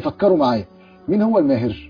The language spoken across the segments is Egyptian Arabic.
فكروا معايا مين هو الماهر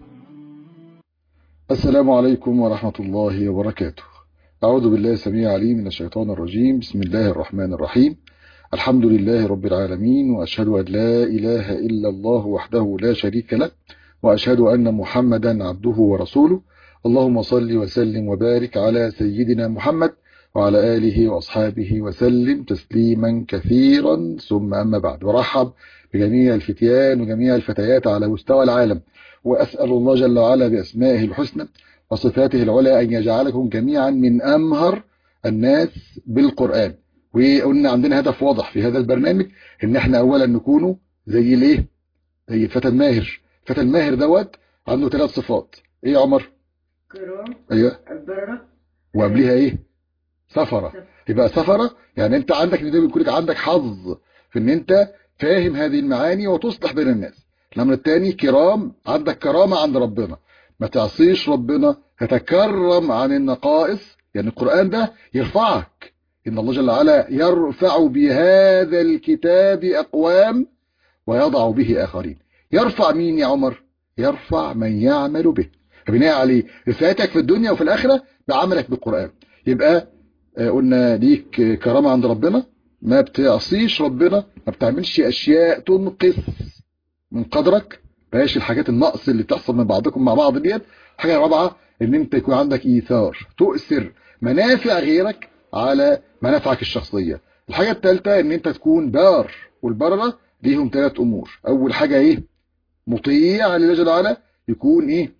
السلام عليكم ورحمة الله وبركاته أعوذ بالله السميع العليم من الشيطان الرجيم بسم الله الرحمن الرحيم الحمد لله رب العالمين وأشهد أن لا إله إلا الله وحده لا شريك له وأشهد أن محمدا عبده ورسوله اللهم صل وسلم وبارك على سيدنا محمد وعلى آله وأصحابه وسلم تسليما كثيرا ثم أما بعد ورحب بجميع الفتيان وجميع الفتيات على مستوى العالم وأسأل الله جل وعلا بأسمائه الحسنى وصفاته العلى أن يجعلكم جميعا من أمهر الناس بالقرآن وقلنا عندنا هدف واضح في هذا البرنامج ان احنا اولا نكونوا زي الايه زي الفتى الماهر الفتى الماهر دوت عنده ثلاث صفات ايه يا عمر كرام ايوه البرة وقبلها ايه سفرة يبقى سفرة يعني انت عندك يكون عندك حظ في ان انت فاهم هذه المعاني وتصلح بين الناس الامر الثاني كرام عندك كرامة عند ربنا ما تعصيش ربنا تتكرم عن النقائص يعني القرآن ده يرفعك إن الله جل وعلا يرفع بهذا الكتاب أقوام ويضع به آخرين يرفع مين يا عمر يرفع من يعمل به فبناء عليه رفعتك في الدنيا وفي الآخرة بعملك بالقرآن يبقى قلنا ليك كرامة عند ربنا ما بتعصيش ربنا ما بتعملش أشياء تنقص من قدرك بلاش الحاجات النقص اللي بتحصل من بعضكم مع بعض ديت حاجة رابعة ان انت يكون عندك ايثار تؤثر منافع غيرك على منافعك الشخصية الحاجة الثالثة ان انت تكون بار والبررة ليهم ثلاث امور اول حاجة ايه مطيع لله جل وعلا يكون ايه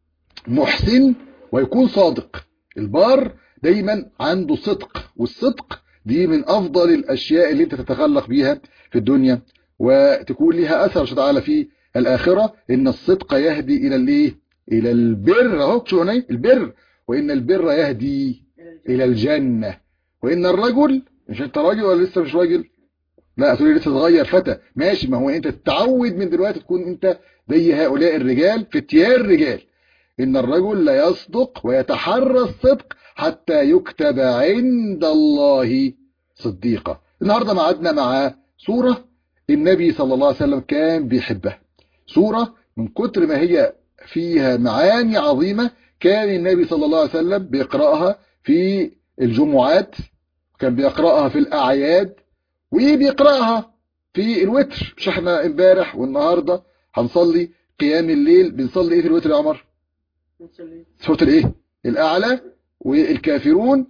محسن ويكون صادق البار دايما عنده صدق والصدق دي من افضل الاشياء اللي انت تتخلق بيها في الدنيا وتكون لها اثر تعالى في الاخرة ان الصدق يهدي الى الايه الى البر اهو شو البر وان البر يهدي الى الجنة وان الرجل مش انت راجل ولا لسه مش راجل لا تقولي لسه صغير فتى ماشي ما هو انت تتعود من دلوقتي تكون انت زي هؤلاء الرجال في اتيار الرجال ان الرجل لا يصدق ويتحرى الصدق حتى يكتب عند الله صديقا النهاردة معدنا مع سورة النبي صلى الله عليه وسلم كان بيحبها سورة من كتر ما هي فيها معاني عظيمة كان النبي صلى الله عليه وسلم بيقرأها في الجمعات كان بيقرأها في الأعياد وبيقرأها في الوتر مش احنا امبارح والنهاردة هنصلي قيام الليل بنصلي ايه في الوتر يا عمر سورة الايه الاعلى والكافرون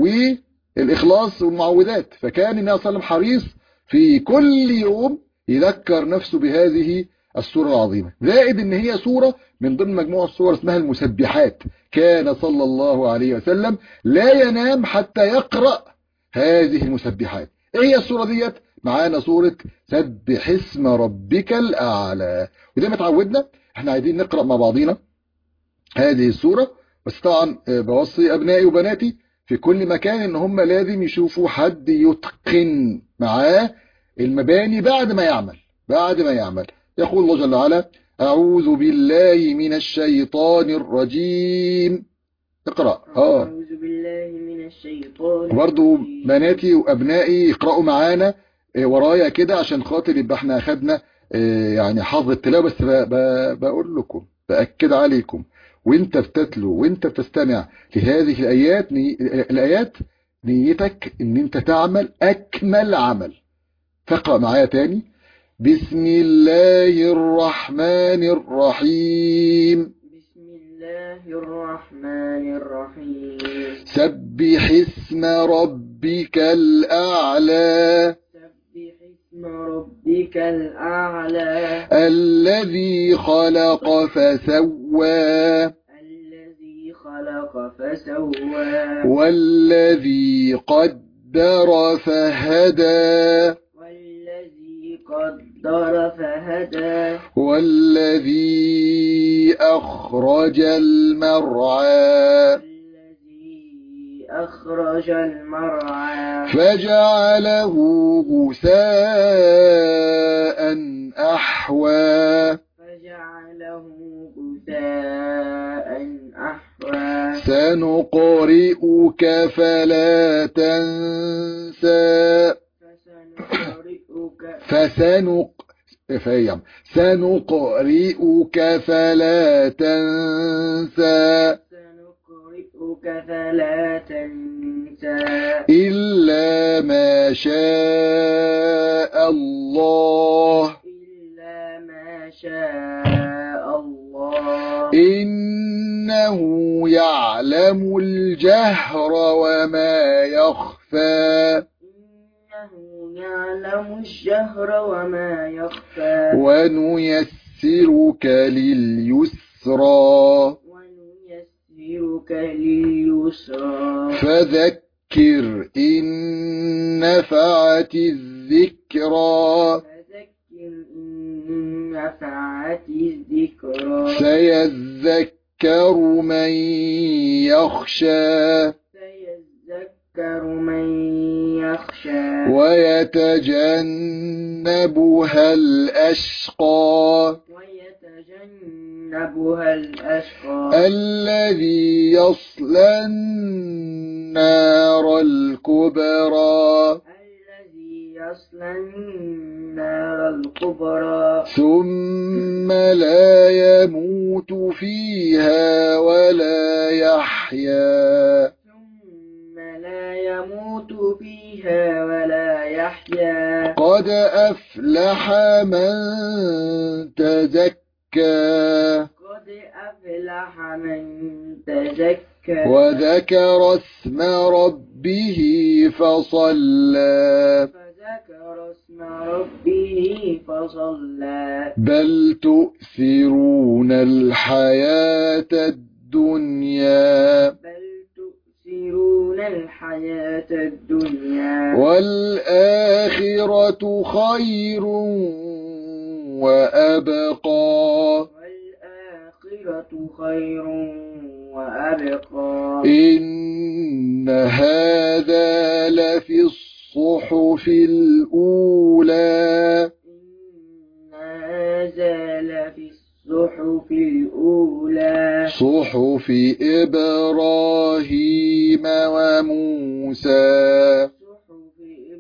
والإخلاص والمعوذات فكان النبي صلى الله عليه وسلم حريص في كل يوم يذكر نفسه بهذه السورة العظيمة زائد ان هي سورة من ضمن مجموعة السور اسمها المسبحات كان صلى الله عليه وسلم لا ينام حتى يقرأ هذه المسبحات ايه هي السورة ديت معانا سورة سبح اسم ربك الأعلى وزي ما اتعودنا احنا عايزين نقرأ مع بعضينا هذه السورة بس طبعا بوصي أبنائي وبناتي في كل مكان ان هم لازم يشوفوا حد يتقن معاه المباني بعد ما يعمل بعد ما يعمل يقول الله جل وعلا أعوذ بالله من الشيطان الرجيم اقرأ اه أعوذ بالله من الشيطان برضو بناتي وأبنائي يقرأوا معانا ورايا كده عشان خاطر يبقى احنا أخدنا يعني حظ التلاوة بس بقول لكم بأكد عليكم وانت بتتلو وانت بتستمع لهذه الآيات ني... الآيات نيتك ان انت تعمل أكمل عمل فاقرأ معايا تاني بسم الله الرحمن الرحيم بسم الله الرحمن الرحيم سبح اسم ربك الأعلى سبح اسم ربك الأعلى الذي خلق فسوى الذي خلق فسوى والذي قدر فهدى والذي قدر فهدى والذي أخرج المرعى والذي أخرج المرعى فجعله غثاء أحوى فجعله غثاء أحوى سنقرئك فلا تنسى فسنقرئك فسنق فهي يا عم. سنقرئك فلا تنسى سنقرئك فلا تنسى إلا ما شاء الله إلا ما شاء الله إنه يعلم الجهر وما يخفى إنه يعلم الجهر وما يخفى ونيسرك لليسرى ونيسرك لليسرى فذكر إن نفعت الذكرى فذكر إن نفعت الذكرى سيذكر من يخشى سيذكر من يخشى ويتجنبها الأشقى ويتجنبها الأشقى الذي يصلى النار الكبرى الذي يصلى النار الكبرى ثم لا يموت فيها ولا يحيا ثم لا يموت فيها ولا يحيا قد أفلح من تزكى قد أفلح من تزكى وذكر اسم ربه فصلى فذكر اسم ربه فصلى بل تؤثرون الحياة الدنيا بل تؤثرون الحياة الدنيا والآخرة خير وأبقى والآخرة خير وأبقى إن هذا لفي الصحف الأولى إن هذا لفي الصحف الأولى صحف إبراهيم وموسى صحف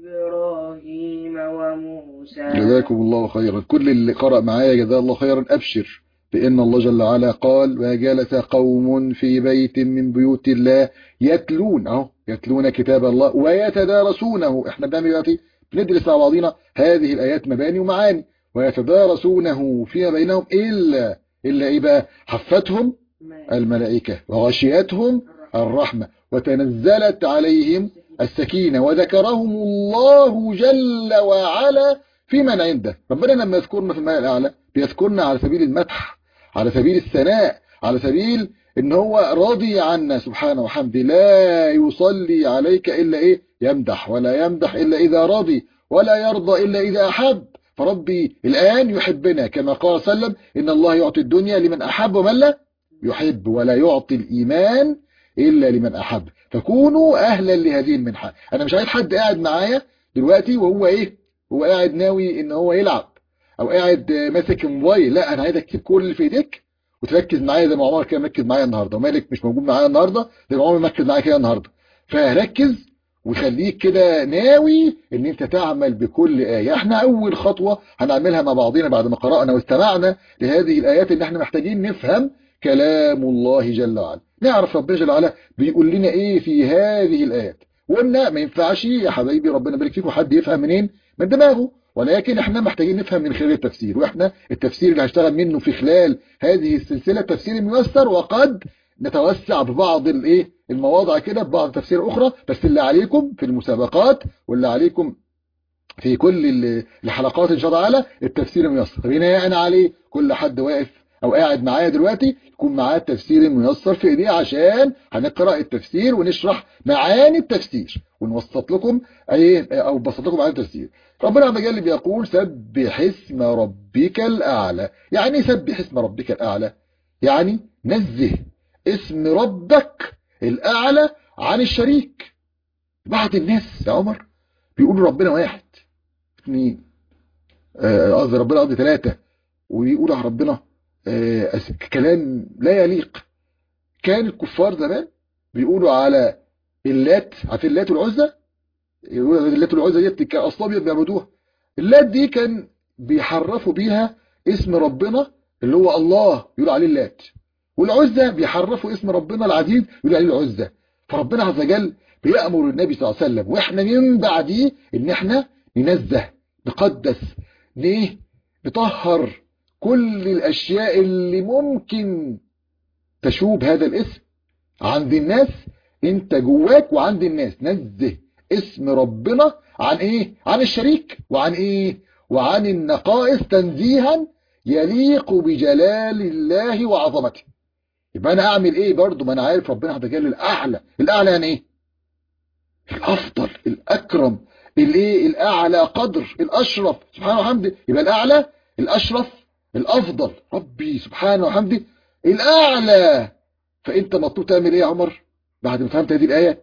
إبراهيم وموسى جزاكم الله خيرا كل اللي قرأ معايا جزاه الله خيرا أبشر بأن الله جل وعلا قال وجلس قوم في بيت من بيوت الله يتلون أهو يتلون كتاب الله ويتدارسونه احنا بنعمل دلوقتي بندرس مع بعضينا هذه الآيات مباني ومعاني ويتدارسونه فيما بينهم إلا إلا إيه بقى حفتهم الملائكة وغشيتهم الرحمة وتنزلت عليهم السكينة وذكرهم الله جل وعلا في من عنده ربنا لما يذكرنا في الماء الأعلى بيذكرنا على سبيل المدح على سبيل الثناء على سبيل ان هو راضي عنا سبحانه وحمده لا يصلي عليك إلا إيه يمدح ولا يمدح إلا إذا راضي ولا يرضى إلا إذا أحب فربي الآن يحبنا كما قال صلى الله عليه وسلم إن الله يعطي الدنيا لمن أحب ومن لا يحب ولا يعطي الإيمان إلا لمن أحب فكونوا أهلا لهذه المنحة أنا مش عايز حد قاعد معايا دلوقتي وهو إيه هو قاعد ناوي إن هو يلعب أو قاعد ماسك موبايل لا أنا عايزك تسيب كل اللي في إيديك وتركز معايا زي ما عمر كده مركز معايا النهارده ومالك مش موجود معايا النهارده زي ما عمر مركز معايا كده النهارده فركز وخليك كده ناوي ان انت تعمل بكل آية احنا اول خطوة هنعملها مع بعضنا بعد ما قرأنا واستمعنا لهذه الآيات ان احنا محتاجين نفهم كلام الله جل وعلا نعرف ربنا جل وعلا بيقول لنا ايه في هذه الآيات وقلنا ما ينفعش يا حبايبي ربنا يبارك فيكم حد يفهم منين من دماغه ولكن احنا محتاجين نفهم من خلال التفسير واحنا التفسير اللي هنشتغل منه في خلال هذه السلسلة تفسير ميسر وقد نتوسع ببعض الايه المواضع كده ببعض تفسير اخرى بس اللي عليكم في المسابقات واللي عليكم في كل الحلقات ان شاء الله تعالى التفسير الميسر بناء عليه كل حد واقف او قاعد معايا دلوقتي يكون معاه التفسير الميسر في ايديه عشان هنقرا التفسير ونشرح معاني التفسير ونوسط لكم اي او بسط لكم معاني التفسير ربنا عز وجل بيقول سبح اسم ربك الاعلى يعني سبح اسم ربك الاعلى يعني نزه اسم ربك الأعلى عن الشريك بعض الناس يا عمر بيقولوا ربنا واحد اثنين قصدي ربنا قصدي ثلاثة ويقولوا على ربنا آه كلام لا يليق كان الكفار زمان بيقولوا على اللات عارفين اللات والعزى يقولوا اللات والعزى دي كان اصلا بيعبدوها اللات دي كان بيحرفوا بيها اسم ربنا اللي هو الله يقول عليه اللات والعزة بيحرفوا اسم ربنا العزيز يقول عليه العزة فربنا عز وجل بيأمر النبي صلى الله عليه وسلم واحنا من بعديه ان احنا ننزه نقدس ليه نطهر كل الاشياء اللي ممكن تشوب هذا الاسم عند الناس انت جواك وعند الناس نزه اسم ربنا عن ايه عن الشريك وعن ايه وعن النقائص تنزيها يليق بجلال الله وعظمته يبقى انا اعمل ايه برضو ما انا عارف ربنا عز وجل الاعلى الاعلى يعني ايه الافضل الاكرم الايه الاعلى قدر الاشرف سبحانه وحمده يبقى الاعلى الاشرف الافضل ربي سبحانه وحمده الاعلى فانت مطلوب تعمل ايه يا عمر بعد ما فهمت هذه الايه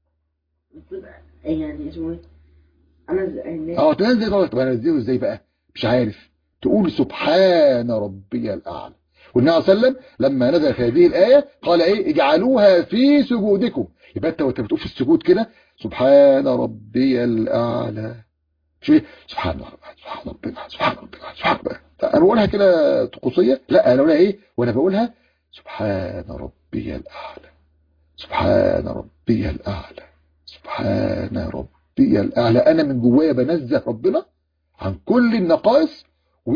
يعني اسمه ايه انا ز- اه تنزل طبعا طب انزله ازاي بقى مش عارف تقول سبحان ربي الاعلى والنبي صلى الله عليه وسلم لما نزل في هذه الايه قال ايه اجعلوها في سجودكم يبقى انت وانت بتقول في السجود كده سبحان ربي الاعلى شو إيه؟ سبحان ربي سبحان ربي سبحان ربي سبحان ربي انا بقولها كده طقوسيه لا انا بقولها ايه وانا بقولها سبحان ربي الاعلى سبحان ربي الاعلى سبحان ربي الاعلى انا من جوايا بنزه ربنا عن كل النقائص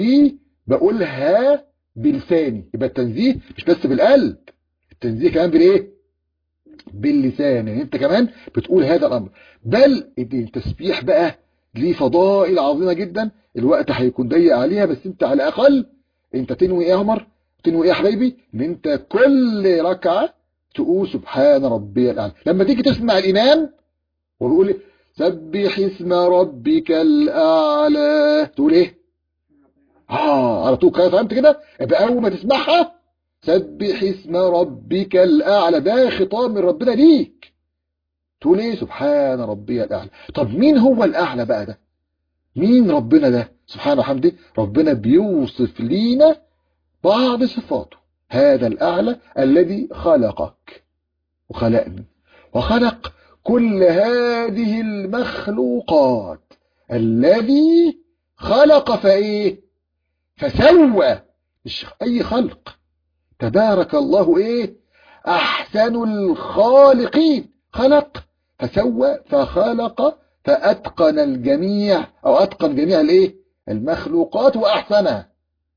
وبقولها بلساني يبقى التنزيه مش بس بالقلب التنزيه كمان بالايه باللسان يعني انت كمان بتقول هذا الامر بل التسبيح بقى ليه فضائل عظيمه جدا الوقت هيكون ضيق عليها بس انت على الاقل انت تنوي ايه يا عمر تنوي ايه يا حبايبي ان انت كل ركعه تقول سبحان ربي الاعلى لما تيجي تسمع الامام وبيقول سبح اسم ربك الاعلى تقول ايه اه على طول كده فهمت كده يبقى اول ما تسمعها سبح اسم ربك الاعلى ده خطاب من ربنا ليك تقول ايه سبحان ربي الاعلى طب مين هو الاعلى بقى ده مين ربنا ده سبحانه وحمده ربنا بيوصف لينا بعض صفاته هذا الاعلى الذي خلقك وخلقني وخلق كل هذه المخلوقات الذي خلق فايه فسوى مش اي خلق تبارك الله ايه احسن الخالقين خلق فسوى فخلق فاتقن الجميع او اتقن جميع الايه المخلوقات واحسنها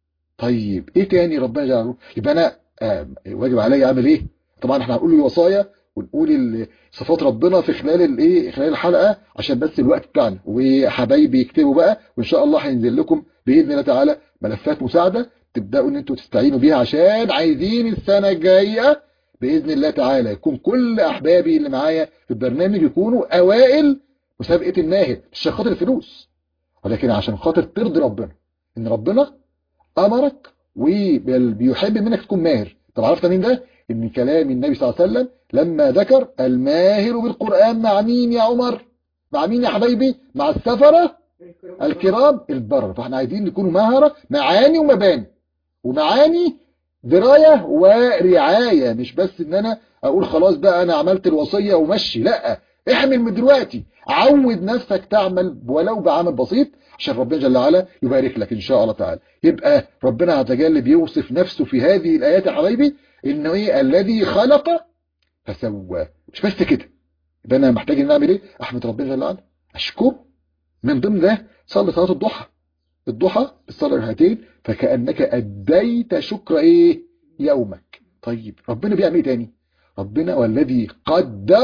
طيب ايه تاني ربنا جعله يبقى انا آه واجب عليا اعمل ايه طبعا احنا هنقول الوصايا ونقول صفات ربنا في خلال الايه خلال الحلقه عشان بس الوقت بتاعنا وحبايبي يكتبوا بقى وان شاء الله هينزل لكم باذن الله تعالى ملفات مساعده تبداوا ان انتوا تستعينوا بيها عشان عايزين السنه الجايه باذن الله تعالى يكون كل احبابي اللي معايا في البرنامج يكونوا اوائل مسابقه الناهد مش عشان خاطر الفلوس ولكن عشان خاطر ترضي ربنا ان ربنا امرك وبيحب منك تكون ماهر طب عرفت مين ده ان كلام النبي صلى الله عليه وسلم لما ذكر الماهر بالقران مع مين يا عمر مع مين يا حبايبي مع السفره الكرام البر فاحنا عايزين نكونوا مهرة معاني ومباني ومعاني دراية ورعاية مش بس ان انا اقول خلاص بقى انا عملت الوصية ومشي لا احمل من دلوقتي عود نفسك تعمل ولو بعمل بسيط عشان ربنا جل وعلا يبارك لك ان شاء الله تعالى يبقى ربنا عز وجل بيوصف نفسه في هذه الايات يا حبايبي انه ايه الذي خلق فسوى مش بس كده يبقى انا محتاج ان اعمل ايه احمد ربنا جل وعلا اشكره من ضمن ده صلي صلاه الضحى الضحى بالصلاه ركعتين فكانك اديت شكر ايه يومك طيب ربنا بيعمل ايه تاني ربنا والذي قدر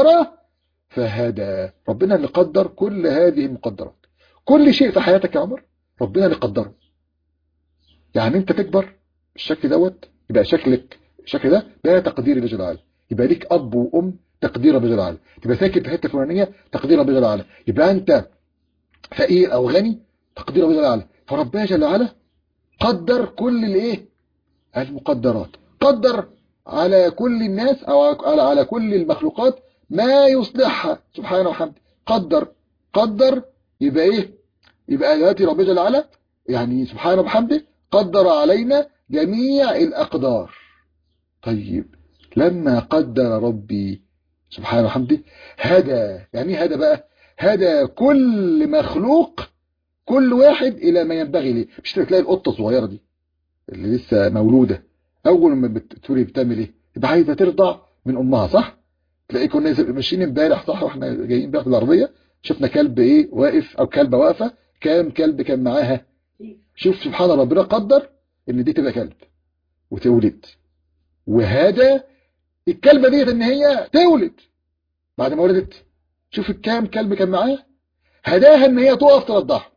فهدى ربنا اللي قدر كل هذه المقدرات كل شيء في حياتك يا عمر ربنا اللي قدره يعني انت تكبر بالشكل دوت يبقى شكلك الشكل ده ده تقدير الله جل وعلا يبقى ليك اب وام تقدير الله جل وعلا تبقى ساكن في حته فلانيه تقدير الله جل وعلا يبقى انت فقير او غني تقدير الله جل وعلا فربنا جل وعلا قدر كل الايه المقدرات قدر على كل الناس او على على كل المخلوقات ما يصلحها سبحانه وحمده قدر قدر يبقى ايه يبقى دلوقتي ربنا جل وعلا يعني سبحانه وبحمده قدر علينا جميع الاقدار طيب لما قدر ربي سبحانه وحمده هدى يعني ايه هدى بقى هدى كل مخلوق كل واحد الى ما ينبغي ليه مش تلاقي القطه الصغيره دي اللي لسه مولوده اول ما بتولد بتعمل ايه يبقى عايزه ترضع من امها صح تلاقي كنا ماشيين امبارح صح واحنا جايين امبارح بالعربيه شفنا كلب ايه واقف او كلبه واقفه كام كلب كان معاها شوف سبحان ربنا قدر ان دي تبقى كلب وتولد وهذا الكلبه ديت ان هي تولد بعد ما ولدت شوف الكام كلب كان معاها هداها ان هي تقف ترضعها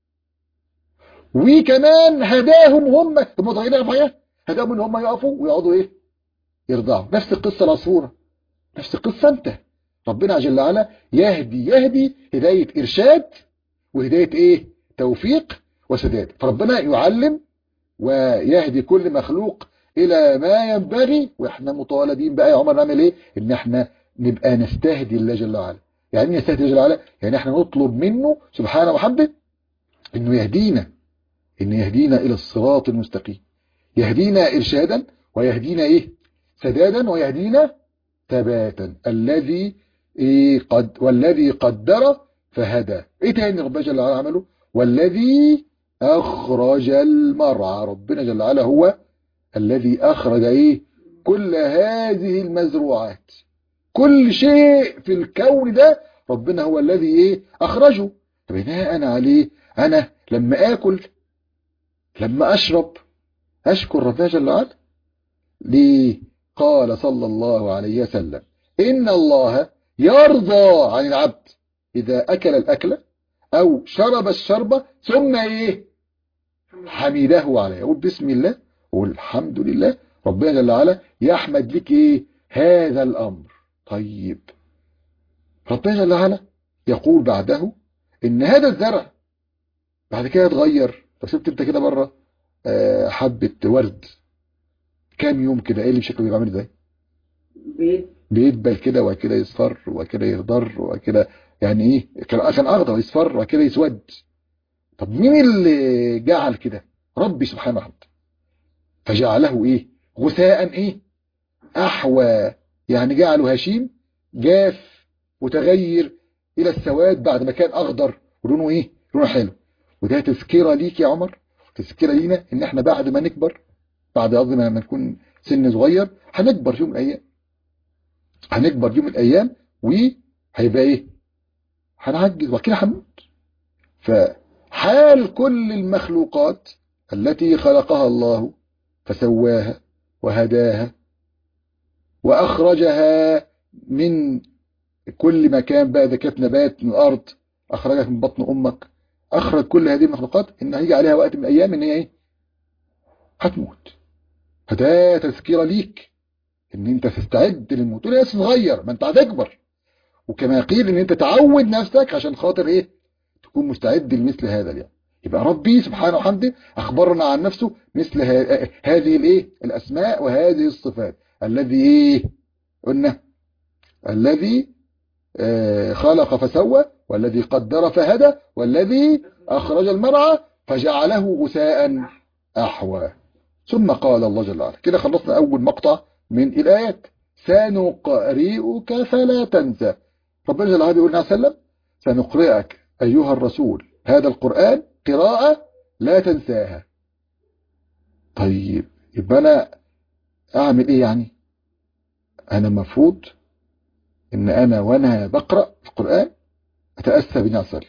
وكمان هداهم هم هم صغيرين رفعيه هداهم ان هم يقفوا ويقعدوا ايه يرضعوا نفس القصه العصفوره نفس القصه انت ربنا جل وعلا يهدي يهدي هدايه ارشاد وهدايه ايه توفيق وسداد فربنا يعلم ويهدي كل مخلوق الى ما ينبغي واحنا مطالبين بقى يا عمر نعمل ايه ان احنا نبقى نستهدي الله جل وعلا يعني نستهدي الله جل وعلا يعني احنا نطلب منه سبحانه وحمده انه يهدينا ان يهدينا الى الصراط المستقيم يهدينا ارشادا ويهدينا ايه سدادا ويهدينا ثباتا الذي إيه قد والذي قدر فهدى ايه تاني ربنا جل وعلا عمله والذي اخرج المرعى ربنا جل وعلا هو الذي اخرج ايه كل هذه المزروعات كل شيء في الكون ده ربنا هو الذي ايه اخرجه بناء عليه انا لما اكل لما اشرب اشكر ربنا جل وعلا ليه قال صلى الله عليه وسلم ان الله يرضى عن العبد اذا اكل الاكله او شرب الشربه ثم ايه حمده عليه يقول بسم الله والحمد لله ربنا جل وعلا يحمد لك ايه هذا الامر طيب ربنا جل وعلا يقول بعده ان هذا الزرع بعد كده يتغير لو سبت انت كده بره حبه ورد كام يوم كده ايه اللي شكله بيبقى عامل ازاي بيت بيدبل كده وكده يصفر وكده يخضر وكده يعني ايه كان كان اخضر يصفر وكده يسود طب مين اللي جعل كده ربي سبحانه وتعالى فجعله ايه غثاء ايه احوى يعني جعله هشيم جاف وتغير الى السواد بعد ما كان اخضر ولونه ايه لونه حلو وده تذكره ليك يا عمر تذكره لينا ان احنا بعد ما نكبر بعد قصدي ما نكون سن صغير هنكبر يوم من الايام هنكبر يوم من الايام وهيبقى ايه هنعجز وكده هنموت فحال كل المخلوقات التي خلقها الله فسواها وهداها واخرجها من كل مكان بقى اذا كانت نبات من الارض اخرجك من بطن امك اخرج كل هذه المخلوقات ان هيجي عليها وقت من الايام ان هي ايه هتموت فده تذكره ليك ان انت تستعد للموت ولا لسه صغير ما انت هتكبر وكما قيل ان انت تعود نفسك عشان خاطر ايه تكون مستعد لمثل هذا اليوم يبقى ربي سبحانه وحمده اخبرنا عن نفسه مثل هذه الايه الاسماء وهذه الصفات الذي ايه قلنا الذي آه خلق فسوى والذي قدر فهدى والذي اخرج المرعى فجعله غثاء احوى ثم قال الله جل وعلا كده خلصنا اول مقطع من الايات سنقرئك فلا تنسى ربنا جل وعلا بيقول عليه وسلم سنقرئك ايها الرسول هذا القرآن قراءة لا تنساها طيب يبقى انا اعمل ايه يعني انا مفروض ان انا وانا بقرأ القرآن اتأسى بني عسل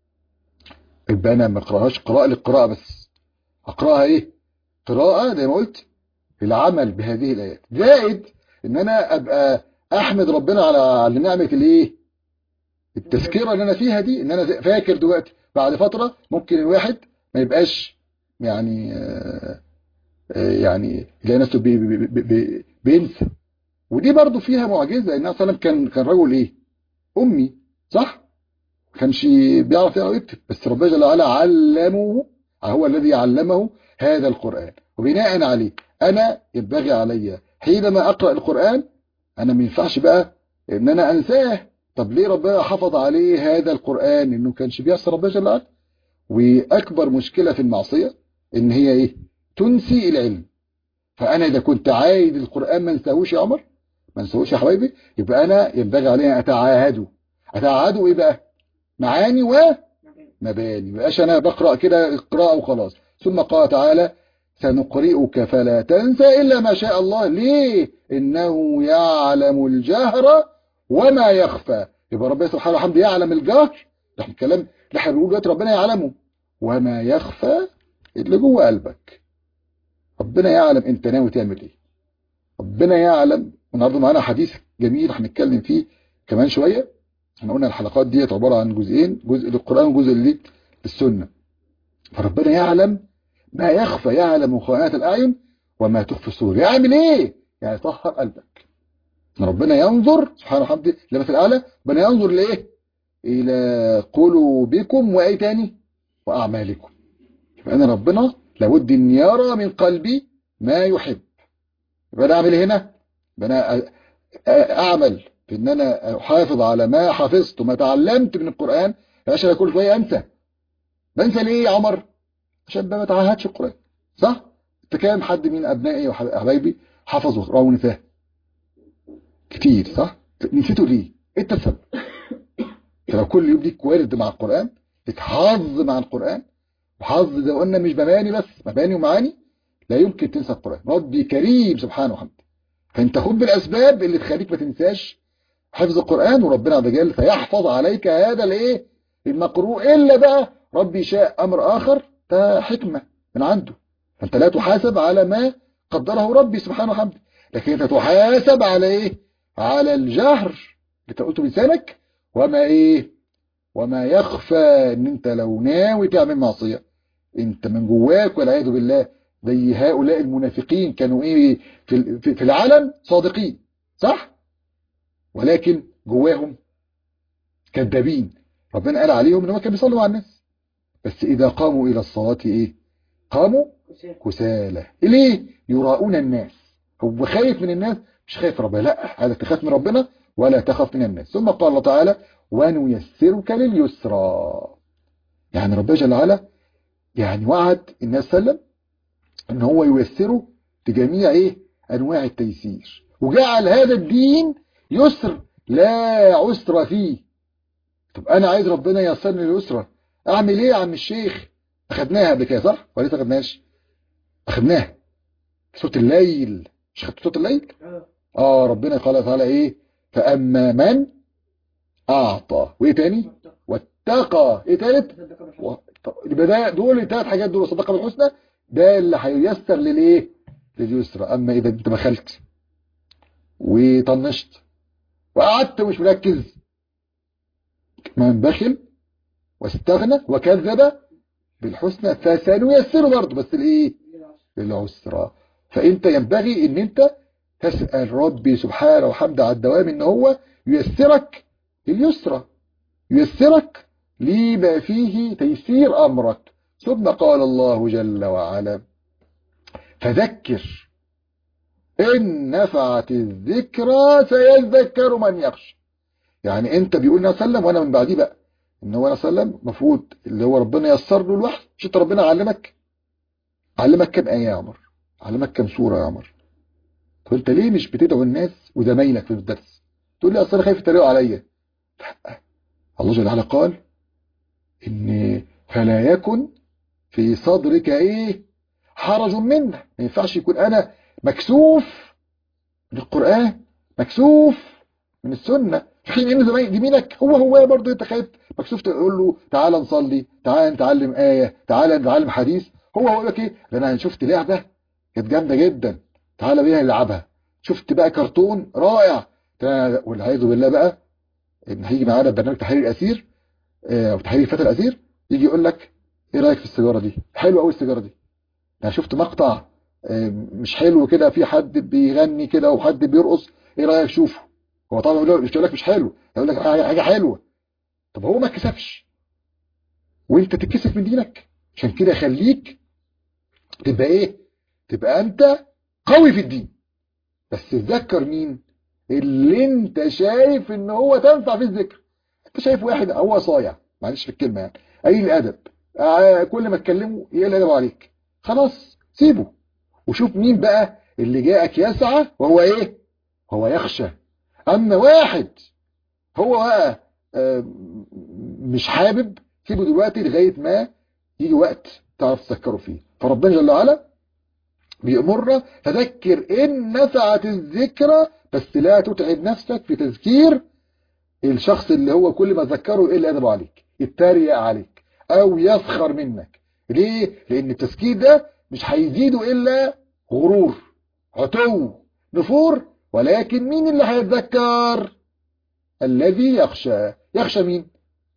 يبقى انا ما اقراهاش قراءة للقراءة بس اقراها ايه قراءة زي ما قلت العمل بهذه الايات زائد ان انا ابقى احمد ربنا على على نعمة الايه التذكرة اللي انا فيها دي ان انا فاكر دلوقتي بعد فترة ممكن الواحد ما يبقاش يعني آآ آآ يعني يلاقي نفسه بي بي بي بي بينسى ودي برضو فيها معجزة ان صلى كان كان رجل ايه امي صح ما كانش بيعرف يقرا ويكتب بس ربنا جل وعلا علمه هو الذي علمه هذا القرآن وبناء عليه انا ينبغي علي حينما اقرا القرآن انا ما ينفعش بقى ان انا انساه طب ليه ربنا حفظ عليه هذا القرآن انه كانش بيعصي ربنا جل وعلا واكبر مشكلة في المعصية ان هي ايه تنسي العلم فانا اذا كنت عايد القرآن ما انساهوش يا عمر ما انساهوش يا حبايبي يبقى انا ينبغي علي اتعاهده اتعاهده ايه بقى معاني و مباني مبقاش انا بقرأ كده قراءة وخلاص ثم قال تعالى سنقرئك فلا تنسى إلا ما شاء الله ليه إنه يعلم الجهر وما يخفى يبقى ربنا سبحانه وحمده يعلم الجهر ده احنا الكلام اللي احنا بنقوله دلوقتي ربنا يعلمه وما يخفى اللي جوه قلبك ربنا يعلم انت ناوي تعمل ايه ربنا يعلم النهارده معانا حديث جميل هنتكلم فيه كمان شويه احنا قلنا الحلقات ديت عباره عن جزئين جزء للقران وجزء للسنه فربنا يعلم ما يخفى يعلم خائنات الاعين وما تخفي الصدور يعمل ايه يعني طهر قلبك ربنا ينظر سبحانه وحمده لما في الاعلى ربنا ينظر لايه الى قلوبكم وايه تاني واعمالكم يبقى انا ربنا لابد ان يرى من قلبي ما يحب يبقى انا اعمل هنا يبقى انا اعمل في ان انا احافظ على ما حفظت وما تعلمت من القران عشان كل شويه انسى بنسى ليه يا عمر عشان ما بتعهدش القران صح انت كام حد من ابنائي وحبايبي حفظوا قرأوا ونساه كتير صح نسيته ليه انت السبب لو كل يوم ليك ورد مع القران ليك حظ مع القران وحظ زي ما قلنا مش مباني بس مباني ومعاني لا يمكن تنسى القران ربي كريم سبحانه وحمده فانت خد بالاسباب اللي تخليك ما تنساش حفظ القران وربنا عز وجل فيحفظ عليك هذا الايه المقروء الا بقى ربي شاء امر اخر ده حكمه من عنده فانت لا تحاسب على ما قدره ربي سبحانه وحمده لكن انت تحاسب على ايه على الجهر اللي قلته بلسانك وما ايه وما يخفى ان انت لو ناوي تعمل معصيه انت من جواك والعياذ بالله زي هؤلاء المنافقين كانوا ايه في في العلن صادقين صح ولكن جواهم كذابين ربنا قال عليهم ان هم كانوا بيصلوا مع الناس بس اذا قاموا الى الصلاه ايه قاموا كسالى ليه يراؤون الناس هو خايف من الناس مش خايف ربنا لا هذا تخاف من ربنا ولا تخاف من الناس ثم قال الله تعالى ونيسرك لليسرى يعني ربنا جل وعلا يعني وعد الناس سلم ان هو ييسره لجميع ايه انواع التيسير وجعل هذا الدين يسر لا عسر فيه طب انا عايز ربنا ييسرني اليسرى اعمل ايه يا عم الشيخ اخدناها قبل كده صح ولا لسه اخدناش اخدناها صوت الليل مش خدت صوت الليل اه ربنا قال تعالى ايه فاما من اعطى وايه تاني واتقى ايه تالت و... يبقى ده دول الثلاث حاجات دول الصدقه بالحسنى ده اللي هييسر للايه لليسرى اما اذا انت بخلت وطنشت وقعدت مش مركز من بخل واستغنى وكذب بالحسنى فسنيسره برضه بس الايه للعسرى فانت ينبغي ان انت تسال ربي سبحانه وحمده على الدوام ان هو ييسرك اليسرى ييسرك لما فيه تيسير امرك ثم قال الله جل وعلا فذكر ان نفعت الذكرى سيذكر من يخشى يعني انت بيقول لنا سلم وانا من بعديه بقى ان هو انا سلم المفروض اللي هو ربنا يسر له الوحي مش انت ربنا علمك علمك كم ايه يا عمر علمك كم سوره يا عمر طب انت ليه مش بتدعو الناس وزمايلك في الدرس تقول لي اصل انا خايف يتريقوا عليا الله جل وعلا قال ان فلا يكن في صدرك ايه حرج منه ما ينفعش يكون انا مكسوف من القران مكسوف من السنه في حين ان زمان يمينك هو هو برضه انت خايف مكسوف تقول له تعالى نصلي تعالى نتعلم ايه تعالى نتعلم حديث هو هو لك ايه ده انا شفت لعبه كانت جامده جدا تعالى بينا نلعبها شفت بقى كرتون رائع والعياذ بالله بقى ان هيجي معانا برنامج تحرير الاسير او تحرير الفتى الاسير يجي يقول لك ايه رايك في السيجاره دي حلوه قوي السيجاره دي انا شفت مقطع مش حلو كده في حد بيغني كده وحد بيرقص ايه رايك شوفه هو طبعا يقول مش يقول لك مش حلو يقول لك حاجه حلوه طب هو ما كسفش وانت تتكسف من دينك عشان كده خليك تبقى ايه تبقى انت قوي في الدين بس تذكر مين اللي انت شايف ان هو تنفع في الذكر انت شايف واحد هو صايع معلش في الكلمه يعني قليل الادب آه كل ما تكلمه يقل ادب عليك خلاص سيبه وشوف مين بقى اللي جاءك يسعى وهو ايه هو يخشى اما واحد هو بقى آه مش حابب سيبه دلوقتي لغاية ما يجي وقت تعرف تذكروا فيه فربنا جل وعلا بيأمرنا فذكر إن نفعت الذكرى بس لا تتعب نفسك في تذكير الشخص اللي هو كل ما تذكره إلا أدبه عليك يتريق عليك أو يسخر منك ليه؟ لأن التذكير ده مش هيزيده إلا غرور عتو نفور ولكن مين اللي هيتذكر الذي يخشى يخشى مين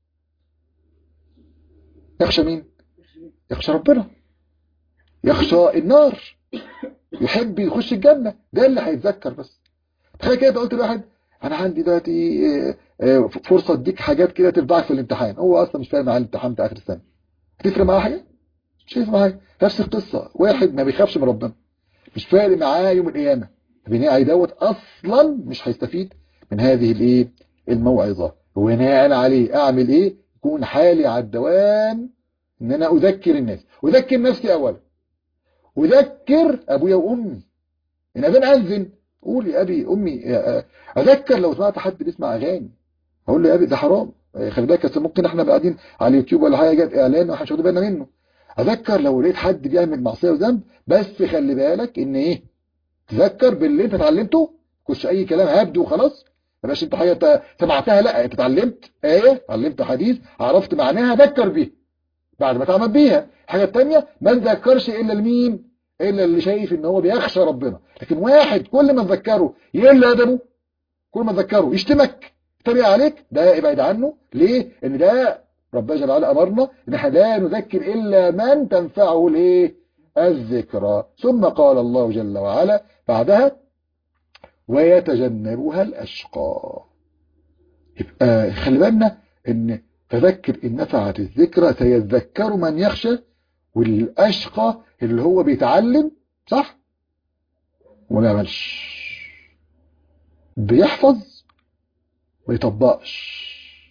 يخشى مين يخشى ربنا يخشى النار يحب يخش الجنة ده اللي هيتذكر بس تخيل كده قلت لواحد انا عندي دلوقتي فرصة اديك حاجات كده تنفعك في الامتحان هو اصلا مش فاهم معاه الامتحان بتاع اخر السنة هتفرق معاه حاجة مش هيفرق معاه حاجة نفس القصة واحد ما بيخافش من ربنا مش فارق معاه يوم القيامة بناء دوت اصلا مش هيستفيد من هذه الايه الموعظة وبناء عليه اعمل ايه يكون حالي على الدوام ان انا اذكر الناس اذكر نفسي اولا اذكر ابويا وامي ان اذن اذن قول يا ابي امي اذكر لو سمعت حد بيسمع اغاني اقول له يا ابي ده حرام خلي بالك ممكن احنا قاعدين على اليوتيوب ولا حاجه جت اعلان واحنا مش واخدين بالنا منه اذكر لو لقيت حد بيعمل معصيه وذنب بس خلي بالك ان ايه تذكر باللي انت اتعلمته مش اي كلام هبد وخلاص ما بقاش انت حاجه سمعتها لا انت اتعلمت ايه اتعلمت حديث عرفت معناها ذكر بيها بعد ما تعمل بيها الحاجه الثانيه ما تذكرش الا لمين الا اللي شايف ان هو بيخشى ربنا لكن واحد كل ما تذكره يقل ادبه كل ما تذكره يشتمك يتريق عليك ده ابعد عنه ليه ان ده ربنا جل وعلا امرنا ان احنا لا نذكر الا من تنفعه الايه الذكرى ثم قال الله جل وعلا بعدها ويتجنبها الاشقى يبقى خلي بالنا ان فذكر ان نفعت الذكرى سيذكر من يخشى والاشقى اللي هو بيتعلم صح وما يعملش بيحفظ ما يطبقش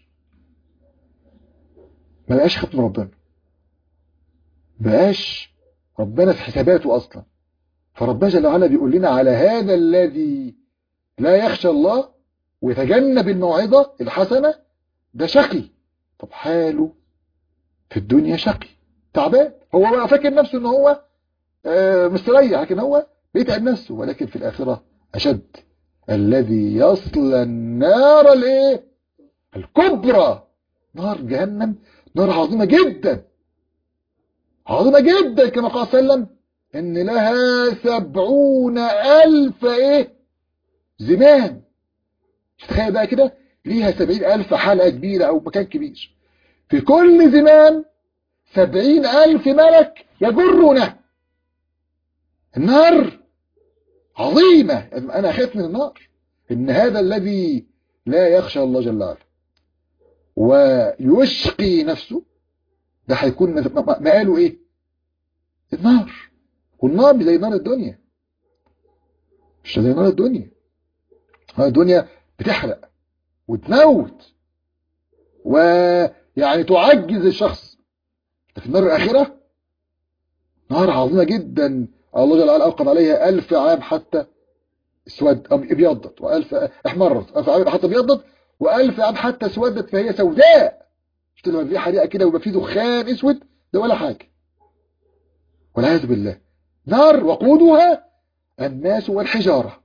ما بقاش خاف من ربنا بقاش ربنا في حساباته اصلا فربنا جل وعلا بيقول لنا على هذا الذي لا يخشى الله ويتجنب الموعظة الحسنة ده شقي طب حاله في الدنيا شقي تعبان هو بقى فاكر نفسه ان هو آه مستريح لكن هو بيتعب نفسه ولكن في الآخرة أشد الذي يصلى النار الايه الكبرى نار جهنم نار عظيمة جدا عظيمة جدا كما قال صلى الله عليه وسلم ان لها سبعون الف ايه زمان تخيل بقى كده ليها سبعين الف حلقة كبيرة او مكان كبير في كل زمان سبعين الف ملك يجرونه النار عظيمة انا اخاف من النار ان هذا الذي لا يخشى الله جل وعلا ويشقي نفسه ده هيكون مقاله ايه النار والنار مش زي نار الدنيا مش زي نار الدنيا نار الدنيا بتحرق وتموت ويعني تعجز الشخص في النار الآخرة نار عظيمة جدا الله جل وعلا أوقد عليها ألف عام حتى اسود ابيضت وألف احمرت ألف عام حتى ابيضت وألف عام حتى اسودت فهي سوداء شفت لما في حريقة كده ويبقى في دخان اسود ده ولا حاجة والعياذ بالله نار وقودها الناس والحجارة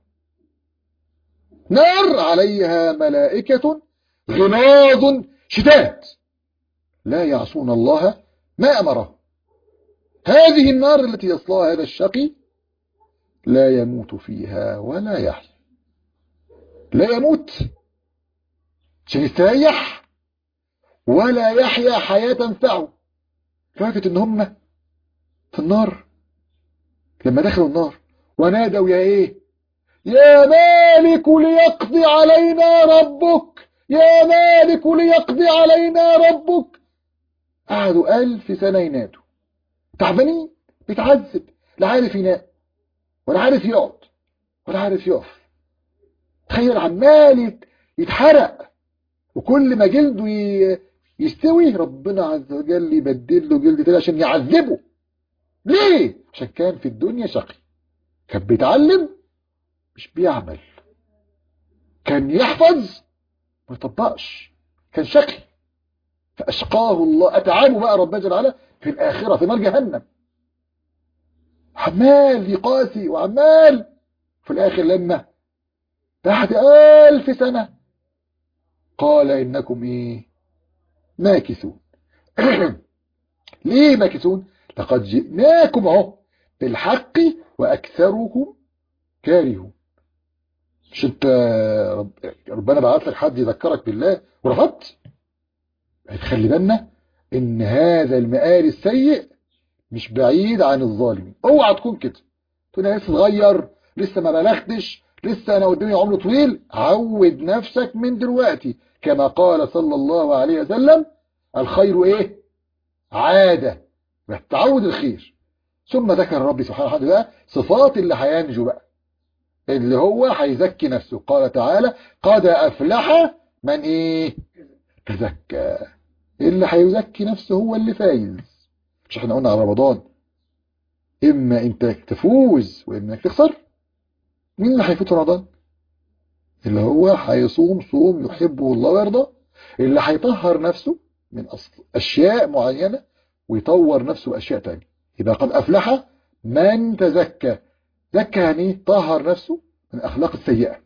نار عليها ملائكة غلاظ شداد لا يعصون الله ما أمره هذه النار التي يصلاها هذا الشقي لا يموت فيها ولا يحيا لا يموت عشان يستريح ولا يحيا حياة تنفعه فاكت ان هم في النار لما دخلوا النار ونادوا يا ايه يا مالك ليقضي علينا ربك يا مالك ليقضي علينا ربك قعدوا ألف سنة ينادوا تعبانين بيتعذب لا عارف ينام ولا عارف يقعد ولا عارف يقف تخيل عمال يتحرق وكل ما جلده يستوي ربنا عز وجل يبدل له جلد تاني عشان يعذبه ليه عشان كان في الدنيا شقي كان بيتعلم مش بيعمل كان يحفظ ما يطبقش كان شقي فأشقاه الله أتعبه بقى ربنا جل وعلا في الآخرة في نار جهنم عمال يقاسي وعمال في الآخر لما بعد ألف سنة قال إنكم إيه ماكثون ليه ماكثون لقد جئناكم اهو بالحق وأكثركم كارهون مش انت رب ربنا بعت لك حد يذكرك بالله ورفضت خلي بالنا ان هذا المآل السيء مش بعيد عن الظالمين اوعى تكون كده تقول انا لسه صغير لسه ما بلغتش لسه انا قدامي عمر طويل عود نفسك من دلوقتي كما قال صلى الله عليه وسلم الخير ايه عادة تعود الخير ثم ذكر ربي سبحانه وتعالى بقى صفات اللي هينجو بقى اللي هو هيزكي نفسه قال تعالى قد أفلح من ايه تزكى اللي هيزكي نفسه هو اللي فايز مش احنا قلنا على رمضان اما انت تفوز واما انك تخسر مين اللي هيفوت رمضان اللي هو هيصوم صوم يحبه الله ويرضى اللي هيطهر نفسه من أصل اشياء معينة ويطور نفسه باشياء تانية يبقى قد افلح من تزكى زكى يعني طهر نفسه من الاخلاق السيئة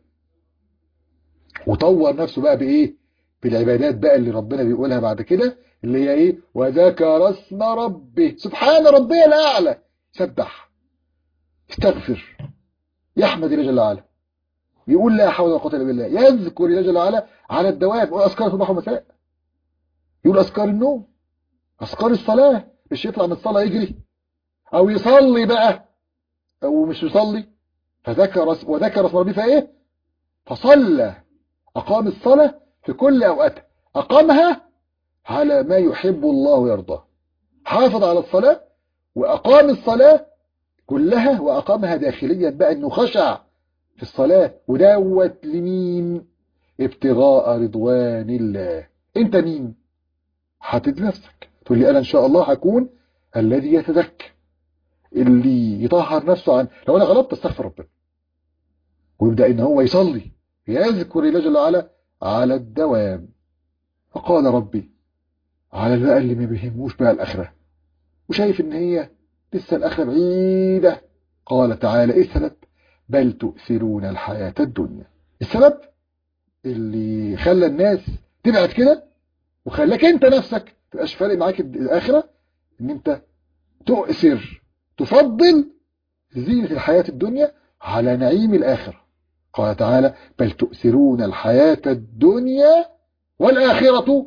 وطور نفسه بقى بايه بالعبادات بقى اللي ربنا بيقولها بعد كده اللي هي ايه وذكر اسم ربه سبحان ربي الاعلى سبح استغفر يحمد الله جل وعلا يقول لا حول ولا قوه الا بالله يذكر الله جل وعلا على الدوام يقول اذكار الصباح والمساء يقول اذكار النوم اذكار الصلاه مش يطلع من الصلاه يجري او يصلي بقى او مش يصلي فذكر وذكر اسم ربه فايه فصلى اقام الصلاه في كل اوقاتها اقامها على ما يحب الله ويرضاه حافظ على الصلاه واقام الصلاه كلها واقامها داخليا بقى انه خشع في الصلاه ودوت لمين ابتغاء رضوان الله انت مين حدد نفسك تقول لي انا ان شاء الله هكون الذي يتذكر اللي يطهر نفسه عن لو انا غلطت استغفر ربنا ويبدا ان هو يصلي يذكر الله جل وعلا على الدوام فقال ربي على بقى اللي ما بيهموش بقى الاخره وشايف ان هي لسه الاخره بعيده قال تعالى ايه السبب بل تؤثرون الحياه الدنيا السبب اللي خلى الناس تبعد كده وخلاك انت نفسك تبقاش فارق معاك الاخره ان انت تؤثر تفضل زينة الحياة الدنيا على نعيم الآخرة قال تعالى بل تؤثرون الحياة الدنيا والآخرة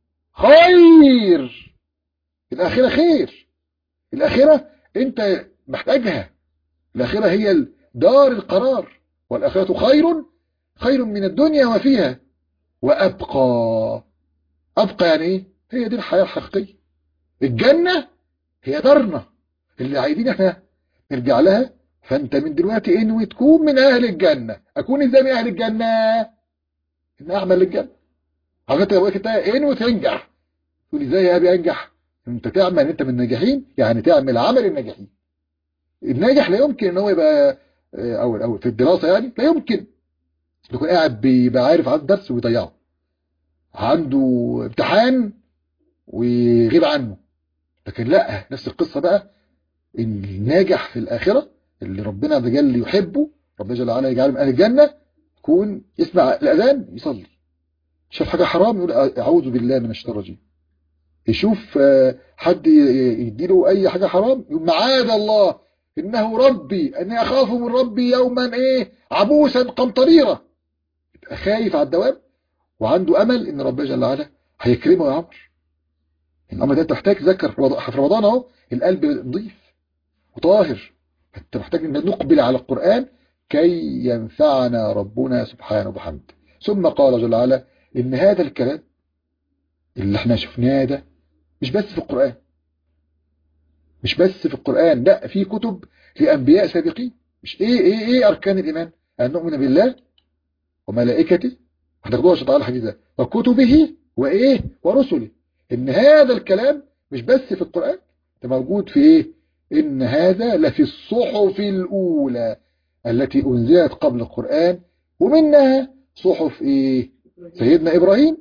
خير الآخرة خير الآخرة أنت محتاجها الآخرة هي دار القرار والآخرة خير خير من الدنيا وفيها وأبقى أبقى يعني إيه هي دي الحياة الحقيقية الجنة هي دارنا اللي عايزين احنا نرجع لها فانت من دلوقتي انوي تكون من اهل الجنة اكون ازاي من اهل الجنة ان اعمل للجنة حضرتك لو انت انوي تنجح تقول ازاي يا ابي انجح انت تعمل انت من الناجحين يعني تعمل عمل الناجحين الناجح لا يمكن ان هو يبقى او او في الدراسة يعني لا يمكن يكون قاعد بيبقى عارف عنده درس ويضيعه عنده امتحان ويغيب عنه لكن لا نفس القصة بقى الناجح في الآخرة اللي ربنا عز وجل يحبه ربنا جل وعلا يجعله من أهل الجنة يكون يسمع الأذان يصلي شاف حاجة حرام يقول أعوذ بالله من الشيطان الرجيم يشوف حد يديله أي حاجة حرام يقول معاذ الله إنه ربي أني أخاف من ربي يوما إيه عبوسا قمطريرا يبقى خايف على الدوام وعنده أمل إن ربنا جل وعلا هيكرمه يا عمر الأمر ده تحتاج تذكر في رمضان أهو القلب نظيف وطاهر انت محتاج ان نقبل على القرآن كي ينفعنا ربنا سبحانه وبحمده ثم قال جل وعلا ان هذا الكلام اللي احنا شفناه ده مش بس في القرآن مش بس في القرآن لا في كتب لأنبياء سابقين مش ايه ايه ايه اركان الايمان ان نؤمن بالله وملائكته هتاخدوها عشان تعالى الحديث ده وكتبه وايه ورسله ان هذا الكلام مش بس في القرآن ده موجود في ايه إن هذا لفي الصحف الأولى التي أنزلت قبل القرآن ومنها صحف إيه سيدنا إبراهيم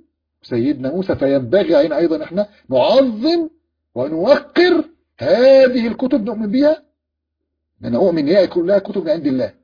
سيدنا موسى فينبغي علينا أيضا احنا نعظم ونوقر هذه الكتب نؤمن بها أنا أؤمن هي كلها كتب من عند الله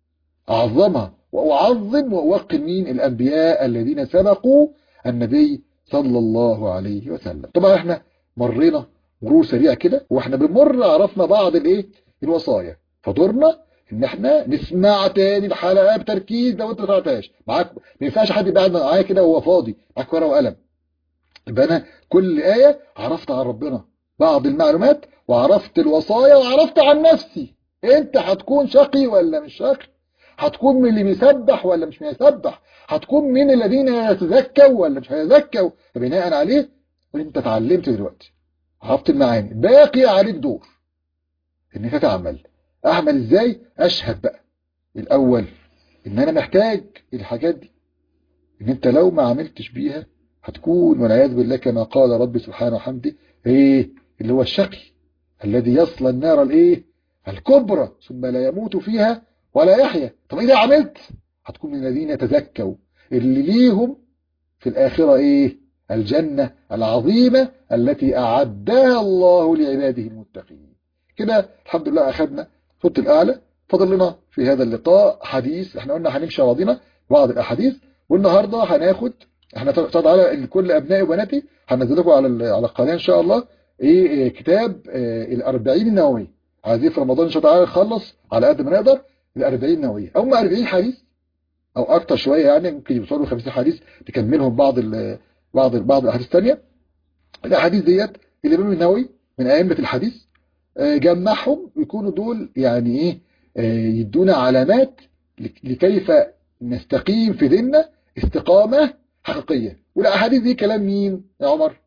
أعظمها وأعظم وأوقر مين الأنبياء الذين سبقوا النبي صلى الله عليه وسلم طبعا احنا مرينا مرور سريع كده واحنا بنمر عرفنا بعض الايه الوصايا فدورنا ان احنا نسمع تاني الحلقه بتركيز لو انت ما سمعتهاش معاك ما ينفعش حد يبقى قاعد معايا كده وهو فاضي معاك ورقه وقلم يبقى انا كل ايه عرفت عن ربنا بعض المعلومات وعرفت الوصايا وعرفت عن نفسي انت هتكون شقي ولا مش شقي هتكون من اللي بيسبح ولا مش بيسبح هتكون من الذين يتزكوا ولا مش هيتزكوا فبناء عليه انت اتعلمت دلوقتي عرفت المعاني باقي عليك دور انك تتعمل اعمل ازاي اشهد بقى الاول ان انا محتاج الحاجات دي ان انت لو ما عملتش بيها هتكون والعياذ بالله كما قال رب سبحانه وحمده ايه اللي هو الشقي الذي يصل النار الايه الكبرى ثم لا يموت فيها ولا يحيا طب اذا عملت هتكون من الذين يتزكوا اللي ليهم في الاخره ايه الجنه العظيمه التي اعدها الله لعباده المتقين كده الحمد لله اخذنا صوت الاعلى فضل لنا في هذا اللقاء حديث احنا قلنا هنمشي راضينا بعض الاحاديث والنهارده هناخد احنا تعالى كل ابنائي وبناتي هنزل لكم على على القناه ان شاء الله ايه, إيه كتاب إيه الأربعين النووي عايزين في رمضان ان شاء الله تعالى نخلص على قد ما نقدر الأربعين النووية هم 40 حديث او اكتر شويه يعني ممكن يوصلوا 50 حديث نكملهم بعض ال بعض بعض الاحاديث الثانيه الاحاديث ديت الامام النووي من ائمه الحديث جمعهم يكونوا دول يعني ايه يدونا علامات لكيف نستقيم في ديننا استقامه حقيقيه والاحاديث دي كلام مين يا عمر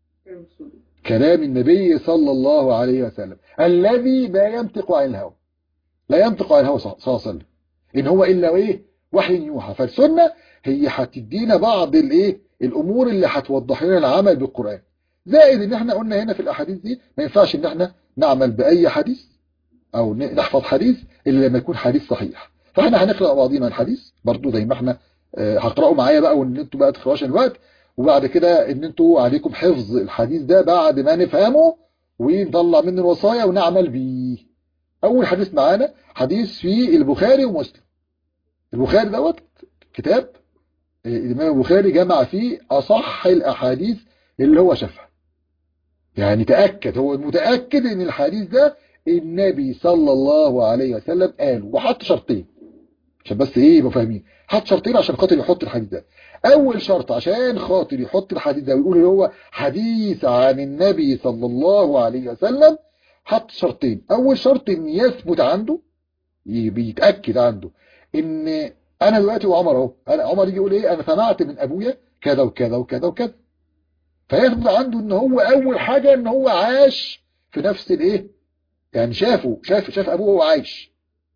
كلام النبي صلى الله عليه وسلم الذي لا ينطق عن الهوى لا ينطق عن الهوى صلى الله عليه وسلم ان هو الا ايه وحي يوحى فالسنه هي هتدينا بعض الايه الامور اللي هتوضح لنا العمل بالقران زائد ان احنا قلنا هنا في الاحاديث دي ما ينفعش ان احنا نعمل باي حديث او نحفظ حديث الا لما يكون حديث صحيح فاحنا هنقرا بعضينا الحديث برضو زي ما احنا هقراوا معايا بقى وان انتوا بقى تقراوش الوقت وبعد كده ان انتوا عليكم حفظ الحديث ده بعد ما نفهمه ونطلع منه الوصايا ونعمل بيه اول حديث معانا حديث في البخاري ومسلم البخاري دوت كتاب الامام البخاري جمع فيه اصح الاحاديث اللي هو شافها يعني تاكد هو متاكد ان الحديث ده النبي صلى الله عليه وسلم قال وحط شرطين عشان بس ايه يبقوا فاهمين حط شرطين عشان خاطر يحط الحديث ده اول شرط عشان خاطر يحط الحديث ده ويقول اللي هو حديث عن النبي صلى الله عليه وسلم حط شرطين اول شرط ان يثبت عنده بيتاكد عنده ان انا دلوقتي وعمر اهو انا عمر يجي يقول ايه انا سمعت من ابويا كذا وكذا وكذا وكذا فيثبت عنده ان هو اول حاجه ان هو عاش في نفس الايه يعني شافه شاف شاف ابوه وهو عايش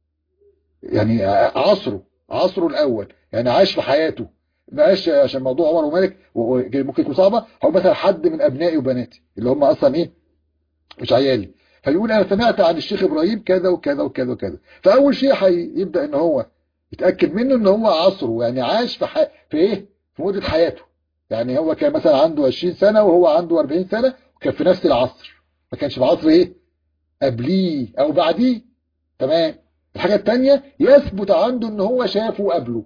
يعني عصره عصره الاول يعني عاش في حياته ما عاش عشان موضوع عمر ومالك ممكن يكون صعبه هو مثلا حد من ابنائي وبناتي اللي هم اصلا ايه مش عيالي فيقول انا سمعت عن الشيخ ابراهيم كذا وكذا وكذا وكذا فاول شيء هيبدا ان هو يتاكد منه ان هو عصره يعني عاش في حي... في ايه في مده حياته يعني هو كان مثلا عنده 20 سنه وهو عنده 40 سنه وكان في نفس العصر ما كانش في عصر ايه قبليه او بعديه تمام الحاجه الثانيه يثبت عنده ان هو شافه قبله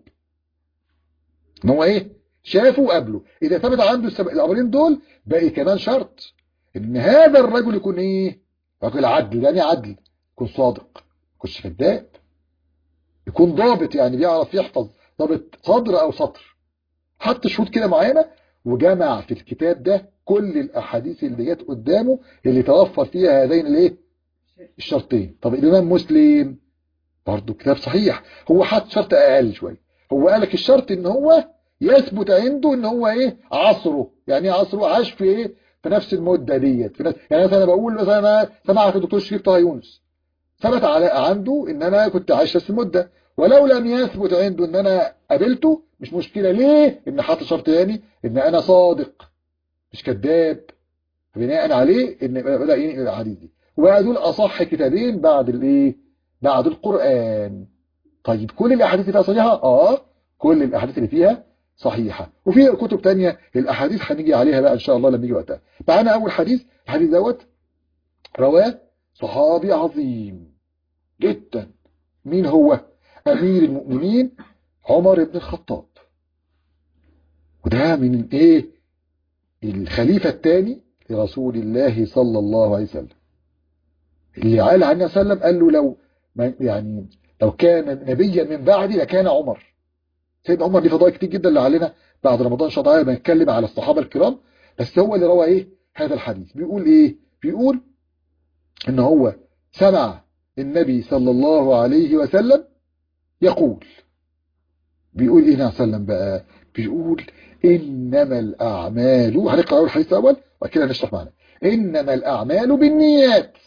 ان هو ايه شافه قبله اذا ثبت عنده الامرين دول باقي كمان شرط ان هذا الرجل يكون ايه رجل عدل يعني عدل يكون صادق يكونش كذاب يكون ضابط يعني بيعرف يحفظ ضابط صدر او سطر حط شروط كده معينه وجمع في الكتاب ده كل الاحاديث اللي جت قدامه اللي توفر فيها هذين الايه الشرطين طب الامام مسلم برضه كتاب صحيح هو حط شرط اقل شويه هو قال لك الشرط ان هو يثبت عنده ان هو ايه عصره يعني عصره عاش في ايه في نفس المده ديت في نفس يعني مثلا بقول مثلا انا سمعت الدكتور شريف طه يونس ثبت على عنده ان انا كنت عايش نفس المده ولو لم يثبت عنده ان انا قابلته مش مشكله ليه ان حاطط شرط تاني ان انا صادق مش كذاب بناء عليه ان بدا ينقل الاحاديث دي ودول اصح كتابين بعد الايه بعد القران طيب كل الاحاديث اللي فيها صحيحه اه كل الاحاديث اللي فيها صحيحة وفي كتب تانية الأحاديث هنيجي عليها بقى إن شاء الله لما يجي وقتها معانا أول حديث الحديث دوت رواه صحابي عظيم جدا مين هو أمير المؤمنين عمر بن الخطاب وده من ايه الخليفة الثاني لرسول الله صلى الله عليه وسلم اللي قال عنه صلى الله عليه وسلم قال له لو يعني لو كان نبيا من بعدي لكان عمر سيدنا عمر ليه فضائل كتير جدا اللي علينا بعد رمضان ان شاء الله بنتكلم على الصحابه الكرام بس هو اللي روى ايه هذا الحديث بيقول ايه بيقول ان هو سمع النبي صلى الله عليه وسلم يقول بيقول ايه عليه وسلم بقى بيقول انما الاعمال هنقرا اول الحديث الاول وبعد كده نشرح معنا انما الاعمال بالنيات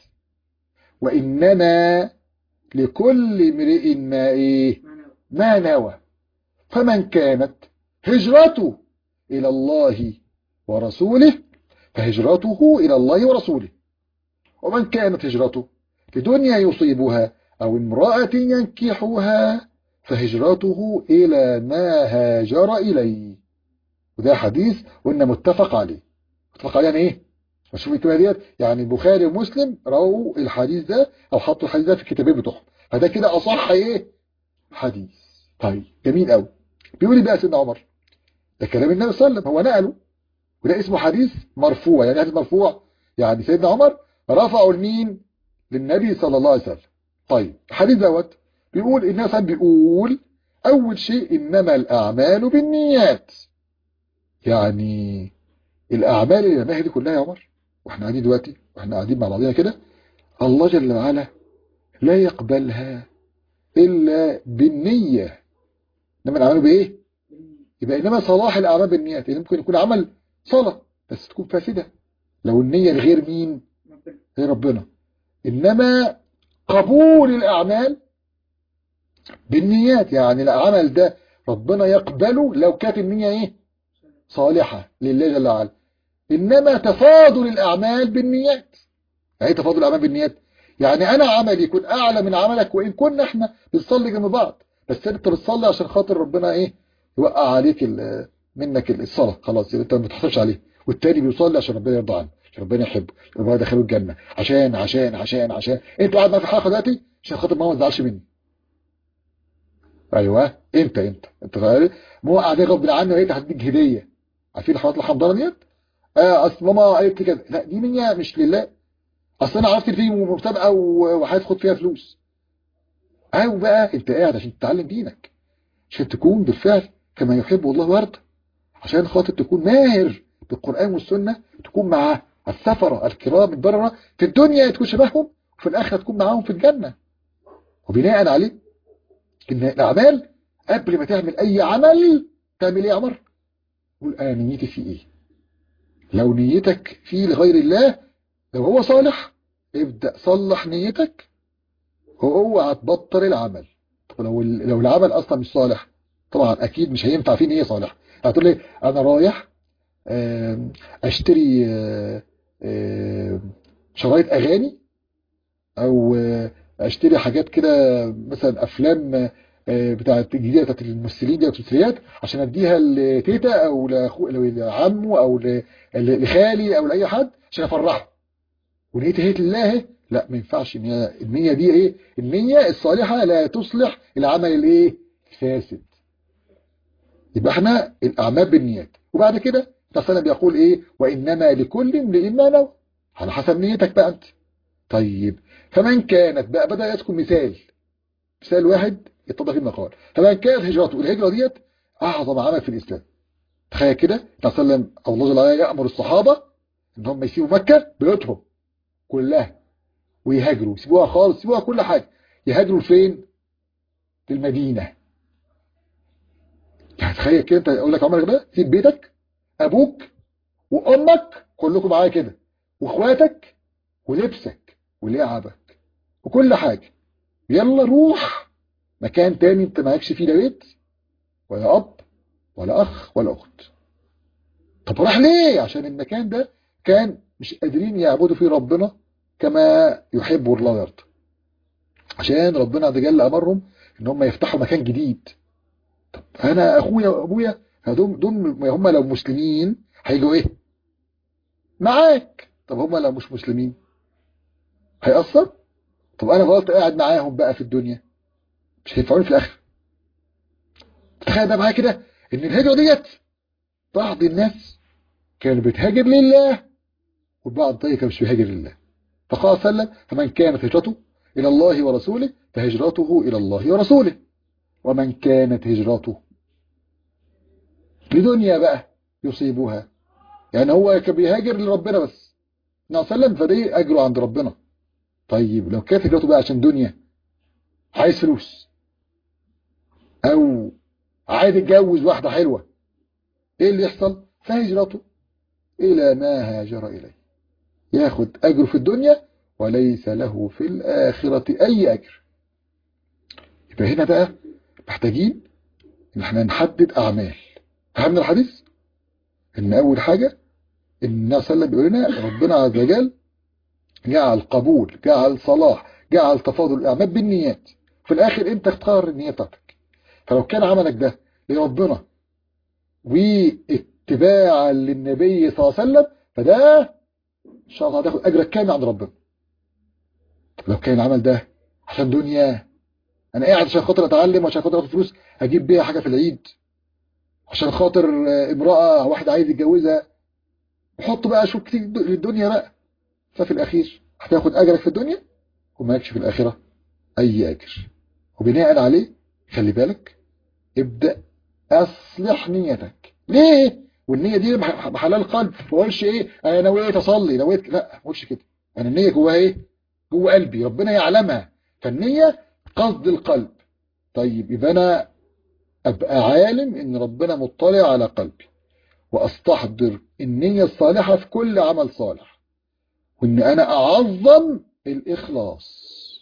وانما لكل امرئ ما ايه ما نوى فمن كانت هجرته إلى الله ورسوله فهجرته إلى الله ورسوله ومن كانت هجرته لدنيا يصيبها أو امرأة ينكحها فهجرته إلى ما هاجر إليه وده حديث وإن متفق عليه متفق عليه يعني إيه؟ شوف الكلمة ديت يعني البخاري ومسلم رووا الحديث ده أو حطوا الحديث ده في الكتابين بتوعهم فده كده أصح إيه؟ حديث طيب جميل قوي بيقول لي بقى سيدنا عمر ده كلام النبي صلى الله عليه وسلم هو نقله وده اسمه حديث مرفوع يعني حديث مرفوع يعني سيدنا عمر رفعه لمين للنبي صلى الله عليه وسلم طيب الحديث دوت بيقول الناس بيقول اول شيء انما الاعمال بالنيات يعني الاعمال اللي نعملها دي كلها يا عمر واحنا قاعدين دلوقتي واحنا قاعدين مع بعضنا كده الله جل وعلا لا يقبلها الا بالنيه انما الاعمال بايه يبقى انما صلاح الاعمال بالنيات يعني ممكن يكون عمل صلاه بس تكون فاسده لو النيه لغير مين غير ربنا انما قبول الاعمال بالنيات يعني العمل ده ربنا يقبله لو كانت النيه ايه صالحه لله جل وعلا انما تفاضل الاعمال بالنيات يعني ايه تفاضل الاعمال بالنيات يعني انا عملي يكون اعلى من عملك وان كنا احنا بنصلي جنب بعض بس انت بتصلي عشان خاطر ربنا ايه يوقع عليك منك الصلاه خلاص انت ما بتحصلش عليه والتاني بيصلي عشان ربنا يرضى عنه عشان ربنا يحبه ربنا يدخله الجنه عشان عشان عشان عشان انت قاعد معايا في الحلقه دلوقتي عشان خاطر ماما ما تزعلش مني ايوه انت انت انت غير مو قاعدين غصب عني وهي هتديك هديه عارفين الحوارات الحمضانه ديت اه اصل ماما قالت لي كده لا دي نيه مش لله اصل انا عرفت في مسابقه وهتاخد فيها فلوس او بقى انت قاعد عشان تتعلم دينك عشان تكون بالفعل كما يحب الله ويرضى عشان خاطر تكون ماهر بالقرآن والسنة تكون مع السفرة الكرام البررة في الدنيا تكون شبههم وفي الآخرة تكون معاهم في الجنة وبناء عليه إن الأعمال قبل ما تعمل أي عمل تعمل إيه يا عمر؟ قول أنا نيتي في إيه؟ لو نيتك فيه لغير الله لو هو صالح ابدأ صلح نيتك وهو هتبطل العمل طب لو لو العمل أصلا مش صالح طبعا أكيد مش هينفع فيه نية صالحة هتقول لي أنا رايح اشتري شرايط اغاني او اشتري حاجات كده مثلا افلام بتاعت الجديده بتاعت الممثلين دي والممثليات عشان اديها لتيتا او لعمه او لخالي او لاي حد عشان افرحه ونيتي هي لله لا ما ينفعش النيه دي ايه النيه الصالحه لا تصلح العمل الايه الفاسد يبقى احنا الاعمال بالنيات وبعد كده الرسول بيقول ايه وانما لكل امرئ ما نوى على حسب نيتك بقى انت طيب فمن كانت بقى بدا يذكر مثال مثال واحد يتضح فيه المقال فمن كانت هجرته الهجره ديت اعظم عمل في الاسلام تخيل كده الرسول الله جل وعلا يامر الصحابه ان هم يسيبوا مكه بيوتهم كلها ويهاجروا يسيبوها خالص يسيبوها كل حاجه يهاجروا فين للمدينه يعني تخيل كده انت اقول لك عمرك ده سيب بيتك ابوك وامك كلكم معايا كده واخواتك ولبسك ولعبك وكل حاجه يلا روح مكان تاني انت معكش فيه لا بيت ولا اب ولا اخ ولا اخت طب راح ليه عشان المكان ده كان مش قادرين يعبدوا فيه ربنا كما يحب الله ويرضى عشان ربنا عز وجل امرهم ان هم يفتحوا مكان جديد طب انا اخويا وابويا فدول دول هم لو مسلمين هيجوا ايه معاك طب هم لو مش مسلمين هيأثر طب انا فضلت قاعد معاهم بقى في الدنيا مش هينفعوني في الاخر تخيل بقى معايا كده ان الهجرة ديت بعض الناس كانت بتهاجر لله والبعض التاني كان مش بيهاجر لله فقال صلى الله عليه وسلم فمن كانت هجرته إلى الله ورسوله فهجرته إلى الله ورسوله ومن كانت هجرته لدنيا بقى يصيبها يعني هو كان بيهاجر لربنا بس النبي صلى الله عليه وسلم فده أجره عند ربنا طيب لو كانت هجرته بقى عشان دنيا عايز فلوس أو عايز يتجوز واحدة حلوة إيه اللي يحصل فهجرته إلى ما هاجر إليه ياخد أجر في الدنيا وليس له في الآخرة أي أجر يبقى هنا بقى محتاجين إن احنا نحدد أعمال فهمنا الحديث إن أول حاجة إن النبي صلى الله عليه وسلم بيقول لنا ربنا عز وجل جعل قبول جعل صلاح جعل تفاضل الأعمال بالنيات في الآخر أنت اختار النية بتاعتك فلو كان عملك ده لربنا واتباعا للنبي صلى الله عليه وسلم فده ان شاء الله هتاخد اجرك كامل عند ربنا لو كان العمل ده عشان دنيا انا قاعد عشان خاطر اتعلم وعشان خاطر اخد فلوس اجيب بيها حاجه في العيد عشان خاطر امراه واحد عايز يتجوزها وحط بقى شوف كتير للدنيا بقى ففي الاخير هتاخد اجرك في الدنيا ومالكش في الاخره اي اجر وبناء عليه خلي بالك ابدا اصلح نيتك ليه والنية دي محلها القلب ما قولش ايه انا نويت اصلي نويت لا ما قولش كده انا النية جواها ايه جوه قلبي ربنا يعلمها فالنية قصد القلب طيب يبقى انا ابقى عالم ان ربنا مطلع على قلبي واستحضر النية الصالحة في كل عمل صالح وان انا اعظم الاخلاص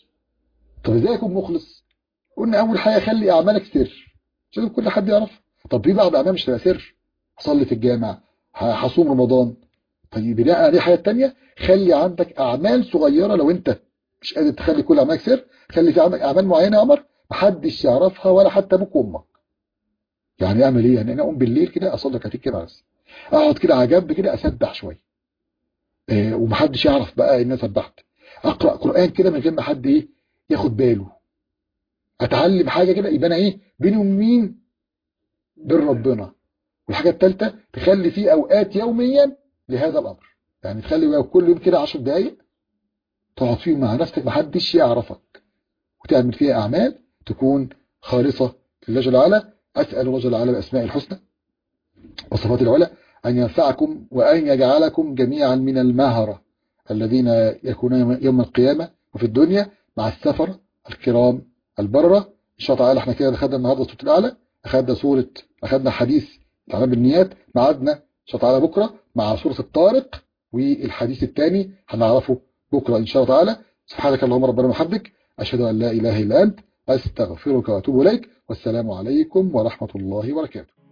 طب ازاي اكون مخلص قلنا اول حاجة خلي اعمالك سر عشان كل حد يعرف طب في بعض اعمال مش تبقى سر هصلي في الجامع هصوم رمضان طيب بناء عليه حاجه تانية خلي عندك اعمال صغيره لو انت مش قادر تخلي كل اعمالك سر خلي في عندك اعمال معينه يا عمر محدش يعرفها ولا حتى ابوك وامك يعني اعمل ايه يعني انا اقوم بالليل كده اصلي ركعتين كده بس اقعد كده على جنب كده اسبح شويه آه ومحدش يعرف بقى ان انا سبحت اقرا قران كده من غير ما حد ايه ياخد باله اتعلم حاجه كده يبقى انا ايه بيني ومين بين ربنا والحاجة الثالثة تخلي فيه أوقات يوميا لهذا الأمر يعني تخلي كل يوم كده 10 دقايق تقعد فيهم مع نفسك محدش يعرفك وتعمل فيها أعمال تكون خالصة لله جل وعلا أسأل الله جل وعلا بأسماء الحسنى وصفات العلى أن ينفعكم وأن يجعلكم جميعا من المهرة الذين يكونون يوم القيامة وفي الدنيا مع السفر الكرام البررة إن شاء الله تعالى احنا كده أخذنا النهاردة سورة الأعلى أخذنا سورة أخذنا حديث تعالى بالنيات معادنا ان شاء الله تعالى بكره مع سوره الطارق والحديث الثاني هنعرفه بكره ان شاء الله تعالى سبحانك اللهم ربنا وبحمدك اشهد ان لا اله الا انت استغفرك واتوب اليك والسلام عليكم ورحمه الله وبركاته